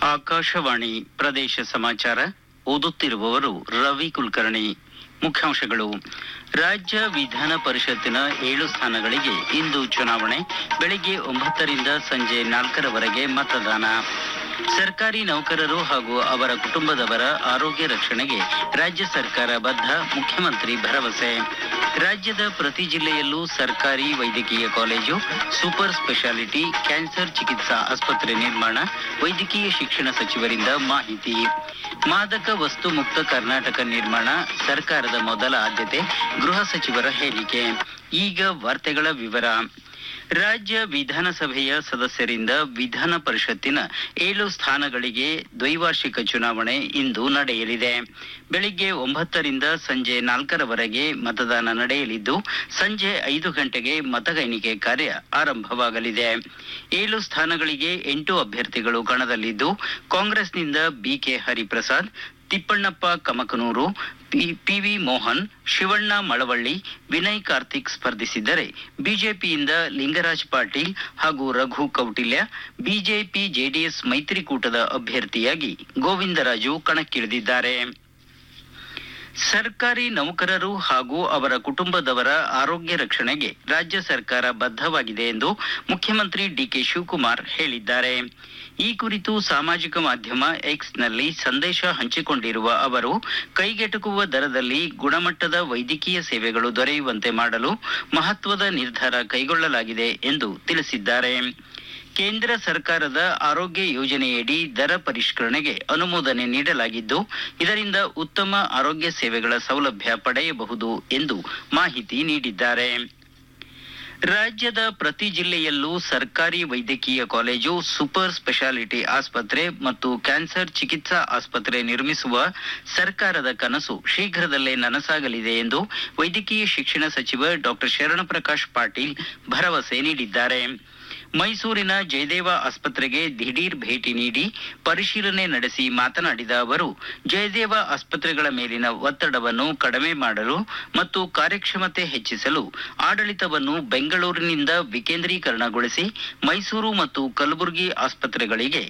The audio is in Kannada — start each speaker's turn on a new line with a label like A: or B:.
A: ಆಕಾಶವಾಣಿ ಪ್ರದೇಶ ಸಮಾಚಾರ ಓದುತ್ತಿರುವವರು ರವಿ ಕುಲಕರ್ಣಿ ಮುಖ್ಯಾಂಶಗಳು ರಾಜ್ಯ ವಿಧಾನ ಪರಿಷತ್ತಿನ ಏಳು ಸ್ಥಾನಗಳಿಗೆ ಇಂದು ಚುನಾವಣೆ ಬೆಳಿಗ್ಗೆ ಒಂಬತ್ತರಿಂದ ಸಂಜೆ ನಾಲ್ಕರವರೆಗೆ ಮತದಾನ ಸರ್ಕಾರಿ ನೌಕರರು ಹಾಗೂ ಅವರ ಕುಟುಂಬದವರ ಆರೋಗ್ಯ ರಕ್ಷಣೆಗೆ ರಾಜ್ಯ ಸರ್ಕಾರ ಬದ್ಧ ಮುಖ್ಯಮಂತ್ರಿ ಭರವಸೆ ರಾಜ್ಯದ ಪ್ರತಿ ಜಿಲ್ಲೆಯಲ್ಲೂ ಸರ್ಕಾರಿ ವೈದ್ಯಕೀಯ ಕಾಲೇಜು ಸೂಪರ್ ಸ್ಪೆಷಾಲಿಟಿ ಕ್ಯಾನ್ಸರ್ ಚಿಕಿತ್ಸಾ ಆಸ್ಪತ್ರೆ ನಿರ್ಮಾಣ ವೈದ್ಯಕೀಯ ಶಿಕ್ಷಣ ಸಚಿವರಿಂದ ಮಾಹಿತಿ ಮಾದಕ ವಸ್ತು ಮುಕ್ತ ಕರ್ನಾಟಕ ನಿರ್ಮಾಣ ಸರ್ಕಾರದ ಮೊದಲ ಆದ್ಯತೆ ಗೃಹ ಸಚಿವರ ಹೇಳಿಕೆ ಈಗ ವಾರ್ತೆಗಳ ವಿವರ ರಾಜ್ಯ ವಿಧಾನಸಭೆಯ ಸದಸ್ಯರಿಂದ ವಿಧಾನ ಪರಿಷತ್ತಿನ ಏಳು ಸ್ಥಾನಗಳಿಗೆ ದ್ವೈವಾರ್ಷಿಕ ಚುನಾವಣೆ ಇಂದು ನಡೆಯಲಿದೆ ಬೆಳಿಗ್ಗೆ ಒಂಬತ್ತರಿಂದ ಸಂಜೆ ನಾಲ್ಕರವರೆಗೆ ಮತದಾನ ನಡೆಯಲಿದ್ದು ಸಂಜೆ ಐದು ಗಂಟೆಗೆ ಮತ ಎಣಿಕೆ ಕಾರ್ಯ ಆರಂಭವಾಗಲಿದೆ ಏಳು ಸ್ಥಾನಗಳಿಗೆ ಎಂಟು ಅಭ್ಯರ್ಥಿಗಳು ಕಣದಲ್ಲಿದ್ದು ಕಾಂಗ್ರೆಸ್ನಿಂದ B K Hariprasad Thippannappa Kamakanur P- P V Mohan Shivanna Malavalli Vinay Karthik ಸ್ಪರ್ಧಿಸಿದ್ದರೆ ಬಿಜೆಪಿಯಿಂದ ಲಿಂಗರಾಜ್ ಪಾಟೀಲ್ ಹಾಗೂ ರಘು ಕೌಟಿಲ್ಯ ಬಿಜೆಪಿ ಜೆಡಿಎಸ್ ಮೈತ್ರಿಕೂಟದ ಅಭ್ಯರ್ಥಿಯಾಗಿ ಗೋವಿಂದರಾಜು ಕಣಕ್ಕಿಳಿದಿದ್ದಾರೆ ಸರ್ಕಾರಿ ನೌಕರರು ಹಾಗೂ ಅವರ ಕುಟುಂಬದವರ ಆರೋಗ್ಯ ರಕ್ಷಣೆಗೆ ರಾಜ್ಯ ಸರ್ಕಾರ ಬದ್ಧವಾಗಿದೆ ಎಂದು ಮುಖ್ಯಮಂತ್ರಿ ಡಿಕೆ ಶಿವಕುಮಾರ್ ಹೇಳಿದ್ದಾರೆ ಈ ಕುರಿತು ಸಾಮಾಜಿಕ ಮಾಧ್ಯಮ ಎಕ್ಸ್ನಲ್ಲಿ ಸಂದೇಶ ಹಂಚಿಕೊಂಡಿರುವ ಅವರು ಕೈಗೆಟುಕುವ ದರದಲ್ಲಿ ಗುಣಮಟ್ಟದ ವೈದ್ಯಕೀಯ ಸೇವೆಗಳು ದೊರೆಯುವಂತೆ ಮಾಡಲು ಮಹತ್ವದ ನಿರ್ಧಾರ ಕೈಗೊಳ್ಳಲಾಗಿದೆ ಎಂದು ತಿಳಿಸಿದ್ದಾರೆ ಕೇಂದ್ರ ಸರ್ಕಾರದ ಆರೋಗ್ಯ ಯೋಜನೆಯಡಿ ದರ ಪರಿಷ್ಕರಣೆಗೆ ಅನುಮೋದನೆ ನೀಡಲಾಗಿದ್ದು ಇದರಿಂದ ಉತ್ತಮ ಆರೋಗ್ಯ ಸೇವೆಗಳ ಸೌಲಭ್ಯ ಪಡೆಯಬಹುದು ಎಂದು ಮಾಹಿತಿ ನೀಡಿದ್ದಾರೆ ರಾಜ್ಯದ ಪ್ರತಿ ಜಿಲ್ಲೆಯಲ್ಲೂ ಸರ್ಕಾರಿ ವೈದ್ಯಕೀಯ ಕಾಲೇಜು ಸೂಪರ್ ಸ್ಪೆಷಾಲಿಟಿ ಆಸ್ಪತ್ರೆ ಮತ್ತು ಕ್ಯಾನ್ಸರ್ ಚಿಕಿತ್ಸಾ ಆಸ್ಪತ್ರೆ ನಿರ್ಮಿಸುವ ಸರ್ಕಾರದ ಕನಸು ಶೀಘ್ರದಲ್ಲೇ ನನಸಾಗಲಿದೆ ಎಂದು ವೈದ್ಯಕೀಯ ಶಿಕ್ಷಣ ಸಚಿವ ಡಾಕ್ಟರ್ ಶರಣಪ್ರಕಾಶ್ ಪಾಟೀಲ್ ಭರವಸೆ ನೀಡಿದ್ದಾರೆ ಮೈಸೂರಿನ ಜಯದೇವ ಆಸ್ಪತ್ರೆಗೆ ದಿಢೀರ್ ಭೇಟಿ ನೀಡಿ ಪರಿಶೀಲನೆ ನಡೆಸಿ ಮಾತನಾಡಿದ ಅವರು ಜಯದೇವ ಆಸ್ಪತ್ರೆಗಳ ಮೇಲಿನ ಒತ್ತಡವನ್ನು ಕಡಿಮೆ ಮಾಡಲು ಮತ್ತು ಕಾರ್ಯಕ್ಷಮತೆ ಹೆಚ್ಚಿಸಲು ಆಡಳಿತವನ್ನು ಬೆಂಗಳೂರಿನಿಂದ ವಿಕೇಂದ್ರೀಕರಣಗೊಳಿಸಿ ಮೈಸೂರು ಮತ್ತು ಕಲಬುರಗಿ ಆಸ್ಪತ್ರೆಗಳಿಗೆ